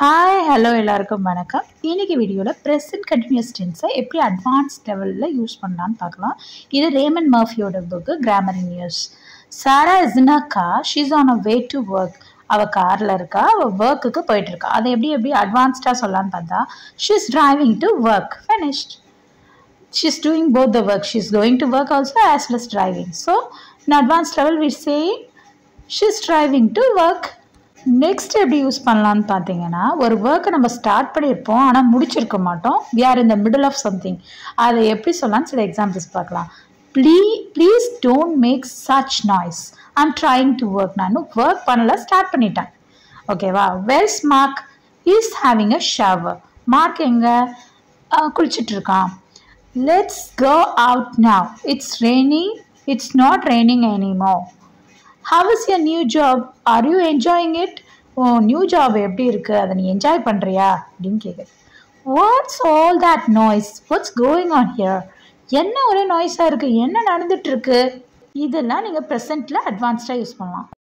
hi hello எல்லாருக்கும் வணக்கம் இன்னைக்கு வீடியோவில் ப்ரெசன்ட் கண்டினியூஸ் டென்ஸை எப்படி அட்வான்ஸ் லெவலில் யூஸ் பண்ணலான்னு பார்க்கலாம் இது ரேமன் மர்ஃபியோட book grammar in years Sarah is in a car she's on a way to work அவள் காரில் இருக்கா அவள் ஒர்க்குக்கு போயிட்டு இருக்கா அதை எப்படி எப்படி அட்வான்ஸ்டாக சொல்லலான்னு பார்த்தா she's driving to work finished she's doing both the work she's going to work also as well as driving so in advanced level we say she's driving to work next எப்படி யூஸ் பண்ணலான்னு பார்த்தீங்கன்னா ஒரு ஒர்க்கை நம்ம start பண்ணியிருப்போம் ஆனால் முடிச்சிருக்க மாட்டோம் we are in the middle of something அதை எப்படி சொல்லலாம்னு சில எக்ஸாம்பிள்ஸ் பார்க்கலாம் plea please don't make such noise I'm trying to work நான் இன்னும் ஒர்க் பண்ணல ஸ்டார்ட் பண்ணிட்டேன் ஓகேவா where's Mark is having a shower Mark எங்கே குளிச்சுட்டு இருக்கான் let's go out now it's raining it's not raining anymore how is your new job are you enjoying it ஓ new job எப்படி இருக்கு அதை நீ என்ஜாய் பண்ணுறியா அப்படின்னு கேட்குது what's all that noise what's going on here என்ன ஒரே நாய்ஸாக இருக்குது என்ன நடந்துட்டு இருக்கு இதெல்லாம் நீங்கள் ப்ரெசென்ட்டில் அட்வான்ஸ்டாக யூஸ் பண்ணலாம்